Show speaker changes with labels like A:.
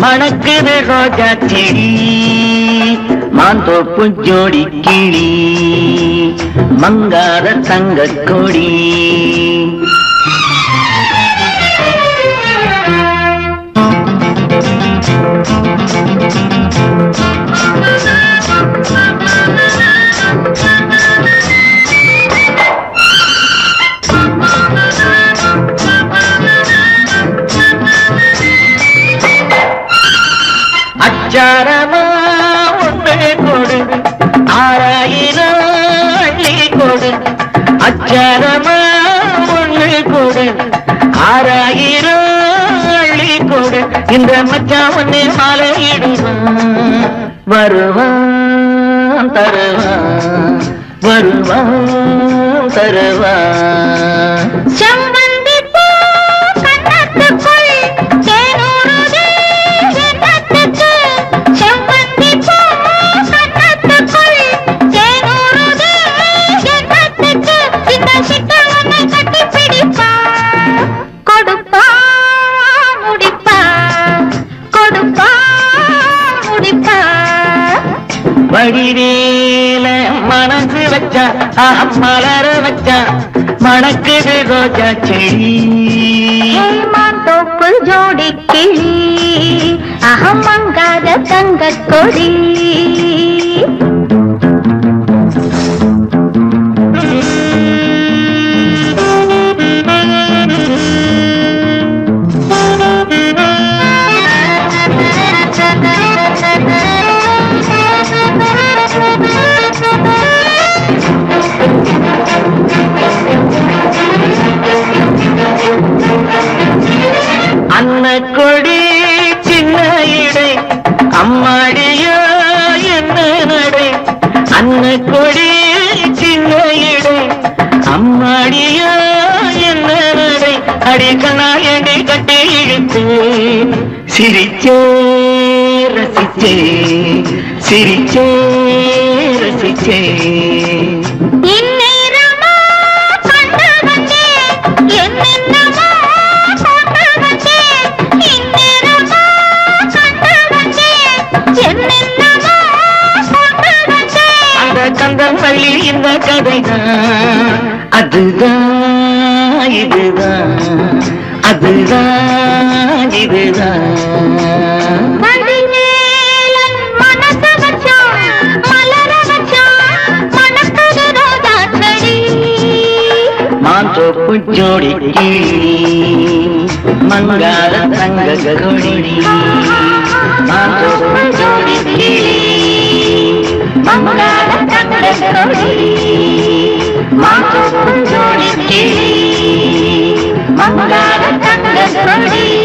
A: மணக்குது ரோஜா செடி மாந்தோப்பு ஜோடி கிளி மங்காத தங்க கொடி அச்சாரமா ஒன்று கொடு ஆறாயிரம் அள்ளி கொடு அச்சாரமா ஒன்று கொடு ஆறாயிரம் அள்ளி கொடு இந்த மச்சான் ஒன்னு மாலையிடுவான் வருவான் தருவான் வருவான் தருவான்
B: செம்பந்தி பூ கன்னத்துக்குள் தேனூறுதே எண்ணத்துக்கு. செம்பந்தி பூ கன்னத்துக்குள் தேனூறுதே எண்ணத்துக்கு. இந்த சிக்கலனை கட்டிப் பிடிப்பா. கொடுப்பா, முடிப்பா. கொடுப்பா, முடிப்பா.
A: வடிவேல மனசு வச்சா ஆஹ், மலர வச்சா மணக்குது ரோஜா செடி
B: ஹேமாந்தோப்பு ஜோடி கிளி அகம் மங்காத தங்கக் கொடி
A: அன்ன கொடி சின்ன இடை அம்மாடியோ என்ன நடை அன்ன கொடி சின்ன இடை அம்மாடியோ என்ன நடை அடி கண்ணாடி கட்டி இழுத்து சிரிச்சே ரசிச்சே சிரிச்சே ரசிச்சே
B: இந்நேரமோ கண்டு வந்தேன், என்னென்னமோ கொண்டு வந்தேன். இந்நேரமோ கண்டு வந்தேன், என்னென்னமோ கொண்டு வந்தேன்.
A: அந்த கந்தன் பள்ளி இந்த கதைதான் அதுதான் இதுதான் அதுதான் இதுதான்
B: வடிவேலன் மனசு வச்சான், மலர வச்சான், மணக்குது ரோஜா செடி.
A: மாந்தோப்பு ஜோடி கிளி மங்காத தங்க கொடி மாந்தோப்பு ஜோடி கிளி மங்காத தங்க கொடி மாந்தோப்பு ஜோடி கிளி மங்காத தங்க கொடி